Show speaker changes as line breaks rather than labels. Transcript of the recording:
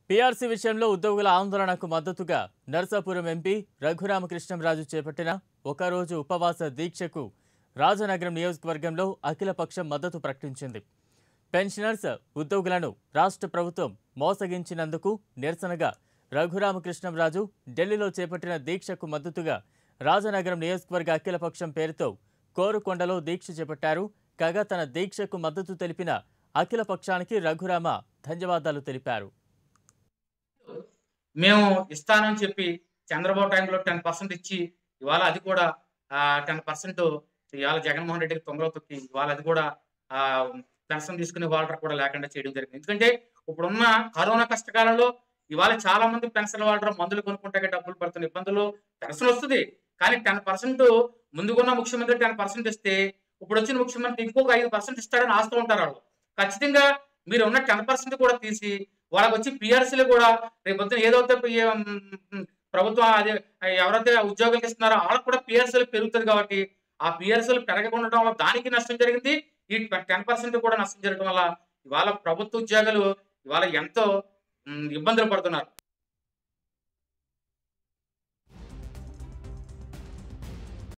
PRC విషయంలో ఉద్యోగుల ఆందోళనకు మద్దతుగా నర్సాపురం ఎంపీ రఘురామకృష్ణంరాజు చేపట్టిన ఒకరోజు ఉపవాస దీక్షకు రాజనగరం నియోజకవర్గంలో అఖిలపక్షం మద్దతు ప్రకటించింది పెన్షనర్స్ ఉద్యోగులను రాష్ట్ర ప్రభుత్వం మోసగించినందుకు నిరసనగా రఘురామకృష్ణంరాజు ఢిల్లీలో చేపట్టిన దీక్షకు మద్దతుగా రాజనగరం నియోజకవర్గ అఖిలపక్షం పేరుతో కోరుకొండలో దీక్ష చేపట్టారు కాగా తన దీక్షకు మద్దతు తెలిపిన అఖిలపక్షానికి రఘురామ ధన్యవాదాలు తెలిపారు
మేము ఇస్తానని చెప్పి చంద్రబాబు టైంలో టెన్ పర్సెంట్ ఇచ్చి ఇవాళ అది కూడా టెన్ పర్సెంట్ ఇవాళ జగన్మోహన్ రెడ్డికి తొంగలో తొక్కి ఇవాళ అది కూడా ఆ పెన్షన్ తీసుకునే వాళ్ళకి కూడా లేకుండా చేయడం జరిగింది ఎందుకంటే ఇప్పుడున్న కరోనా కష్టకాలంలో ఇవాళ చాలా మంది పెన్షన్ వాళ్ళ మందులు కొనుక్కుంటే డబ్బులు పడుతున్న ఇబ్బందులు పెన్షన్ వస్తుంది కానీ టెన్ పర్సెంట్ ముందుకున్న ముఖ్యమంత్రి టెన్ పర్సెంట్ ఇస్తే ఇప్పుడు వచ్చిన ముఖ్యమంత్రి ఇంకొక ఐదు పర్సెంట్ ఇస్తాడని ఆస్తూ ఉంటారు వాళ్ళు ఖచ్చితంగా మీరు ఉన్న టెన్ పర్సెంట్ కూడా తీసి వాళ్ళకి వచ్చి పిఆర్సీలు కూడా రేపు పొద్దున ఏదైతే పి- ఉమ్, ప్రభుత్వం అదే ఎవరైతే ఉద్యోగాలు ఇస్తున్నారో వాళ్ళకి కూడా పిఆర్సీలు పెరుగుతుంది కాబట్టి ఆ పిఆర్సీలు పెరగకుండా వల్ల దానికి నష్టం జరిగింది ఈ టెన్ పర్సెంట్ కూడా నష్టం జరగడం వల్ల ఇవాళ ప్రభుత్వ ఉద్యోగులు ఇవాళ ఎంతో ఉమ్, ఇబ్బందులు పడుతున్నారు